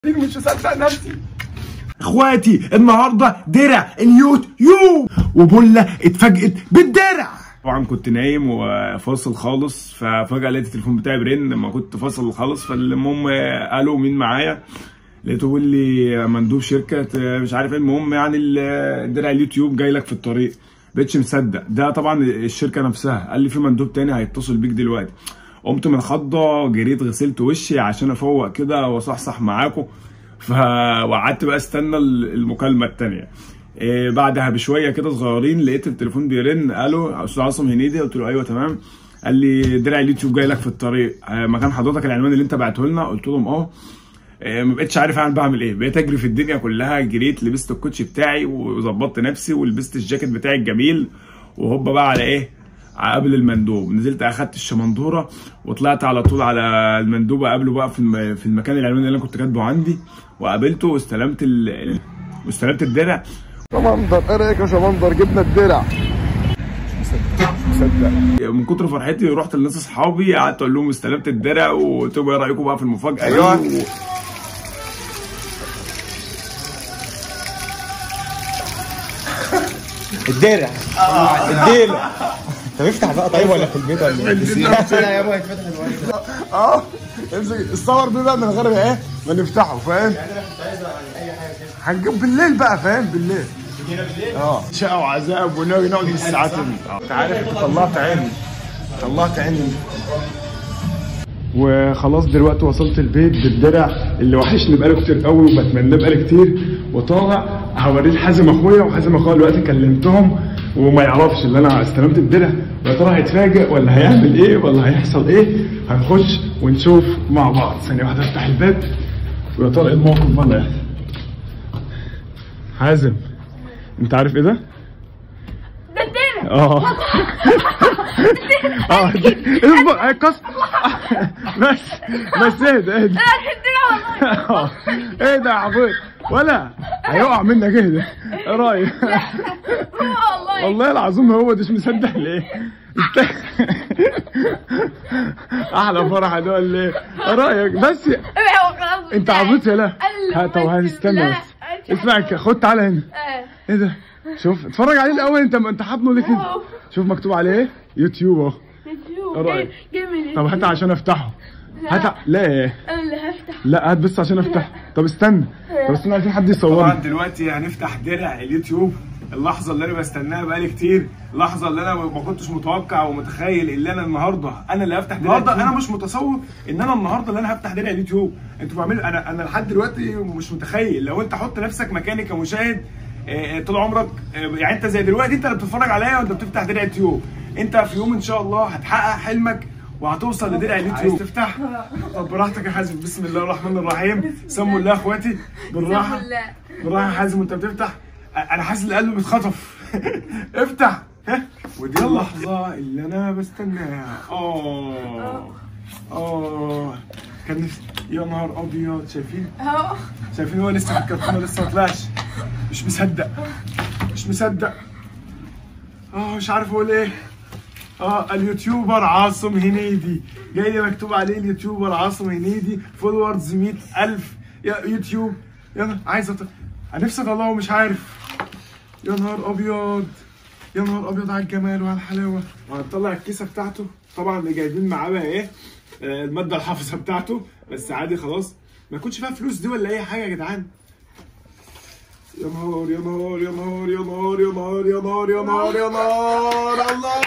مش مصدق نفسي اخواتي النهارده درع اليوتيوب وبولا اتفاجئت بالدرع طبعا كنت نايم وفاصل خالص ففجاه لقيت التليفون بتاعي برن لما كنت فاصل خالص فالمهم قالوا مين معايا لقيته بيقول لي مندوب شركه مش عارف ايه المهم يعني الدرع اليوتيوب جاي لك في الطريق بقتش مصدق ده طبعا الشركه نفسها قال لي في مندوب تاني هيتصل بيك دلوقتي قمت من الخضه جريت غسلت وشي عشان افوق كده واصحصح معاكم ف وقعدت بقى استنى المكالمه الثانيه إيه بعدها بشويه كده صغيرين لقيت التليفون بيرن قالوا استاذ عاصم هنيدي قلت له ايوه تمام قال لي درع اليوتيوب جاي لك في الطريق آه، مكان حضرتك العنوان اللي انت بعته لنا قلت لهم اه إيه، ما بقتش عارف اعمل بعمل ايه بقيت اجري في الدنيا كلها جريت لبست الكوتشي بتاعي وظبطت نفسي ولبست الجاكيت بتاعي الجميل وهوبا بقى على ايه قبل المندوب نزلت اخدت الشمندوره وطلعت على طول على المندوب اقابله بقى في الم- في المكان العنوان اللي انا كنت كاتبه عندي وقابلته واستلمت ال... ال- واستلمت الدرع شمندر ايه رايك يا شمندر جبنا الدرع مصدق من كتر فرحتي رحت لناس اصحابي قعدت اقول لهم استلمت الدرع وقلت لهم ايه رايكم بقى في المفاجاه أيوة. دي؟ و... الدرع الدرع طب افتح بقى طيب ولا في البيت ولا ايه؟ لا يا ابويا اتفتح الوقت اه امسك الصور دي بقى من غير ايه ما نفتحه فاهم هنجيب بالليل بقى فاهم بالليل اه شقى وعذاب ونقعد نقعد بالساعات انت عارف طلعت عيني طلعت عيني وخلاص دلوقتي وصلت البيت بالدرع اللي وحشني بقاله كتير قوي وبتمناه بقالي كتير وطالع هوريه لحازم اخويا وحازم اخويا دلوقتي كلمتهم وما يعرفش ان انا استلمت الدرع ويا ترى هيتفاجئ ولا هيعمل ايه ولا هيحصل ايه هنخش ونشوف مع بعض ثانيه واحده افتح الباب ويا ترى ايه الموقف بقى اللي هيحصل حازم انت عارف ايه ده؟ ده الدرع اه اه اصبر ايه كسر بس بس اهدى اهدى لا الدرع والله اه ايه ده يا عبيط ولا هيقع منك اهدى ايه رايك هو والله والله العظيم هو ده مش مصدق ليه است- احلى فرحه ده ولا ايه ايه رايك بس هو خلاص انت عبيط يا لا قال ها طب هنستنى لا، بس اسمعك خد تعالى هنا آه. ايه ده شوف اتفرج عليه الاول انت انت حاطه ليه كده واو. شوف مكتوب عليه ايه يوتيوب اهو يوتيوب. إيه رأيك؟ جاي جاي من طب هات عشان افتحه هات لا ايه انا اللي هفتح لا هات بس عشان افتح طب استنى طب استنى عايزين حد طبعا يصورني دلوقتي هنفتح درع اليوتيوب اللحظه اللي انا بستناها بقالي كتير اللحظه اللي انا ما كنتش متوقع ومتخيل ان انا النهارده انا اللي هفتح درع النهارده انا مش متصور ان انا النهارده اللي انا هفتح درع اليوتيوب انتوا بتعملوا انا انا لحد دلوقتي مش متخيل لو انت حط نفسك مكاني كمشاهد آه، طول عمرك آه، يعني انت زي دلوقتي انت اللي بتتفرج عليا وانت بتفتح درع اليوتيوب انت في يوم ان شاء الله هتحقق حلمك وهتوصل لدرع اليوتيوب عايز تفتح طب براحتك يا حازم بسم الله الرحمن الرحيم سموا الله اخواتي بالراحه بسم الله. بالراحه يا حازم وانت بتفتح انا حاسس ان قلبي بيتخطف افتح ها ودي اللحظه اللي انا بستناها اه اه كان نفسي يا نهار ابيض شايفين اهو شايفين هو لسه في الكرتونه لسه ما طلعش مش مصدق مش مصدق اه مش عارف اقول ايه اه اليوتيوبر عاصم هنيدي جاي لي مكتوب عليه اليوتيوبر عاصم هنيدي فولورز 100000 يا يوتيوب يا نهار عايز أط... انا نفسي اطلعه ومش عارف يا نهار ابيض يا نهار ابيض على الجمال وعلى الحلاوه وهنطلع الكيسه بتاعته طبعا اللي جايبين معاه بقى ايه آه، الماده الحافظه بتاعته بس عادي خلاص ما يكونش فيها فلوس دي ولا اي حاجه يا جدعان يا نهار يا نهار يا نهار يا نهار يا نهار يا نهار يا نهار يا نهار الله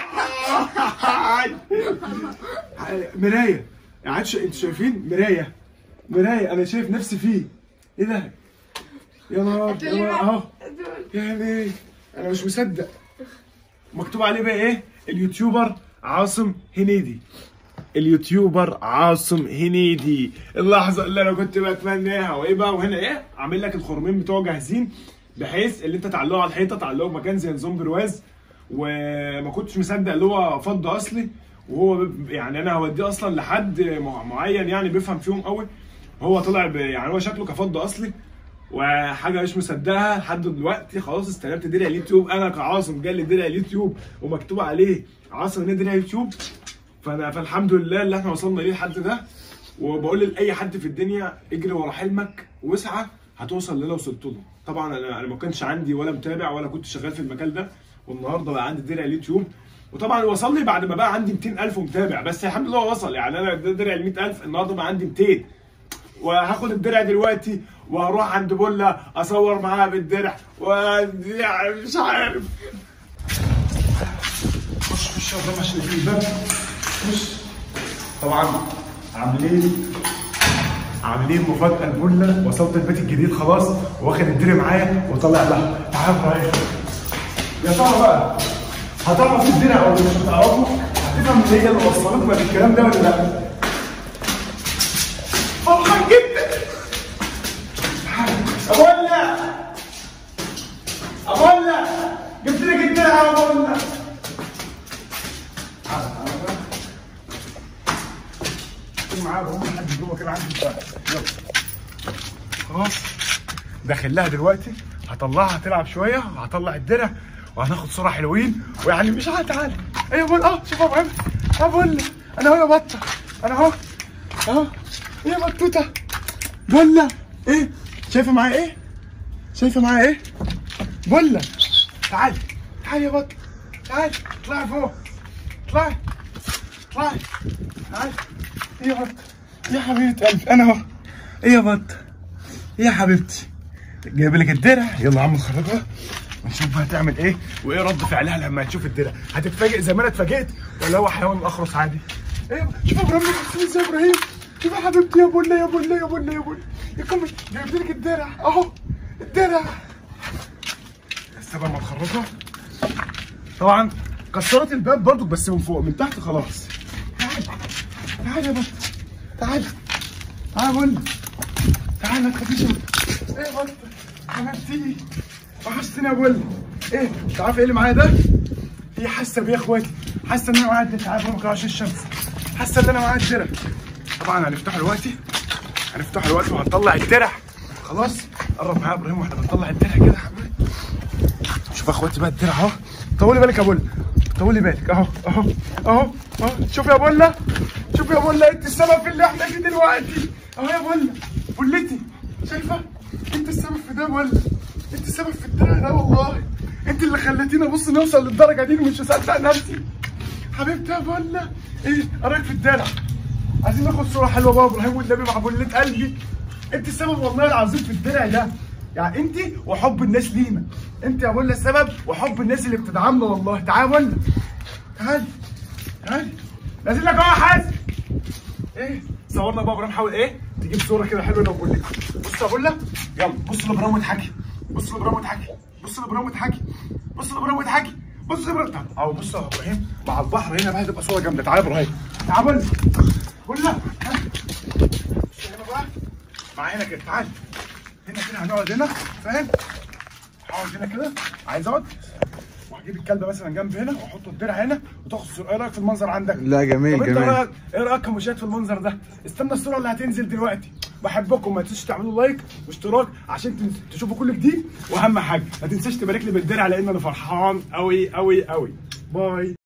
مرايه يعني انتوا شايفين مرايه مرايه انا شايف نفسي فيه ايه ده يا نهار يا نهار اهو يعني انا مش مصدق مكتوب عليه بقى ايه اليوتيوبر عاصم هنيدي اليوتيوبر عاصم هنيدي اللحظه اللي انا كنت بتمناها وايه بقى وهنا ايه عامل لك الخرمين بتوعه جاهزين بحيث اللي انت تعلقه على الحيطه تعلقه في مكان زي نظام برواز وما كنتش مصدق اللي هو فض اصلي وهو ب- يعني انا هوديه اصلا لحد مع- معين يعني بيفهم فيهم قوي هو طلع ب- يعني هو شكله كفض اصلي وحاجه مش مصدقها لحد دلوقتي خلاص استلمت درع اليوتيوب انا كعاصم جالي درع اليوتيوب ومكتوب عليه عاصم هنيدي درع اليوتيوب فانا فالحمد لله اللي احنا وصلنا ليه لحد ده وبقول لاي حد في الدنيا اجري ورا حلمك وسعه هتوصل اللي انا وصلت له طبعا انا انا ما كانش عندي ولا متابع ولا كنت شغال في المجال ده والنهارده بقى عندي درع اليوتيوب وطبعا وصل لي بعد ما بقى عندي 200000 متابع بس الحمد لله وصل يعني انا ده درع ال 100000 النهارده بقى عندي 200 وهاخد الدرع دلوقتي وهروح عند بولا اصور معاها بالدرع ويعني مش عارف خش خش قدام عشان يجي الباب خش طبعا عاملين عاملين مفاجأة لبولا وصلت البيت الجديد خلاص واخد الدرع معايا وطلع لها تعال معايا يا ترى بقى هتعرف الدرع ولا مش هتعرفه؟ هتفهم ان هي اللي وصلتنا بالكلام ده ولا لا؟ فرحان جدا أبولا أبولا جبت لك الدرع يا أبولا معايا بقوم لحد جوه كده عندي بتاع يلا خلاص داخل لها دلوقتي هطلعها تلعب شويه وهطلع الدرع وهناخد صوره حلوين ويعني مش عارف تعالى ايوه بقول اه شوف يا ابراهيم اه بقول انا اهو يا بطه انا اهو اهو ايه يا بطوطه بولا ايه شايفه معايا ايه شايفه معايا ايه بولا تعالي تعالي يا بطه تعالي اطلعي فوق اطلعي اطلعي تعالي ايه يا بطه يا حبيبه قلبي انا اهو ايه يا بطه ايه يا حبيبتي جايب لك الدرع يلا يا عم نخرجها ونشوف بقى هتعمل ايه وايه رد فعلها لما تشوف الدرع هتتفاجئ زي ما انا اتفاجئت ولا هو حيوان الاخرس عادي ايه شوف يا ابراهيم بيبص ازاي يا ابراهيم شوف يا حبيبتي يا بولا يا بولا يا بولا يا بولا يا كمل جايب لك الدرع اهو الدرع لسه بقى ما نخرجها طبعا كسرت الباب برضو بس من فوق من تحت خلاص تعالى تعالى يا بطه تعالى تعالى بولا تعالى ما تخافيش ايه يا بطه حبيبتي وحشتني يا بولا ايه انت عارف ايه اللي معايا ده؟ هي حاسه بيا يا اخواتي حاسه ان انا معايا الدرع عارف ما كراش الشمس حاسه ان انا معايا الدرع طبعا هنفتحه دلوقتي هنفتحه دلوقتي وهنطلع الدرع خلاص قرب معايا يا ابراهيم واحنا بنطلع الدرع كده يا حبيبي شوف يا اخواتي بقى الدرع اهو طولي بالك يا بولا طولي بالك اهو اهو اهو اهو شوف يا بولا شوف يا بولا انت السبب في اللي احنا فيه دلوقتي اهو يا بولا بولتي شايفه انت السبب في ده ولا انت السبب في الدرع ده والله انت اللي خليتيني ابص نوصل للدرجه دي ومش مصدق نفسي حبيبتي يا بولا ايه ايه رايك في الدرع عايزين ناخد صوره حلوه بقى ابراهيم والنبي مع بولة قلبي انت السبب والله العظيم في الدرع ده يعني انت وحب الناس لينا انت يا بولا السبب وحب الناس اللي بتدعمنا والله تعالى يا بولا تعالى تعالى نازل لك اهو يا حازم ايه صورنا بقى ابراهيم حاول ايه تجيب صوره كده حلوه انا وبقول بص يا بولا يلا بص لابراهيم واضحكي بص لابراهيم واضحكي بص لابراهيم واضحكي بص لابراهيم واضحكي بص لابراهيم تعال اهو بص يا ابراهيم مع البحر هنا بقى هتبقى صوره جامده تعالى يا ابراهيم تعال بولا بولا ها. بص هنا بقى مع هنا كده تعال هنا كده هنقعد هنا فاهم هقعد هنا كده عايز اقعد وهجيب الكلب مثلا جنب هنا واحط الدرع هنا وتاخد الصوره ايه رايك في المنظر عندك؟ لا جميل طب انت جميل رايك ايه رايك يا مشاهد في المنظر ده؟ استنى الصوره اللي هتنزل دلوقتي بحبكم ما تنسوش تعملوا لايك واشتراك عشان تن- تشوفوا كل جديد واهم حاجه ما تنساش تبارك لي بالدرع لان انا فرحان قوي قوي قوي باي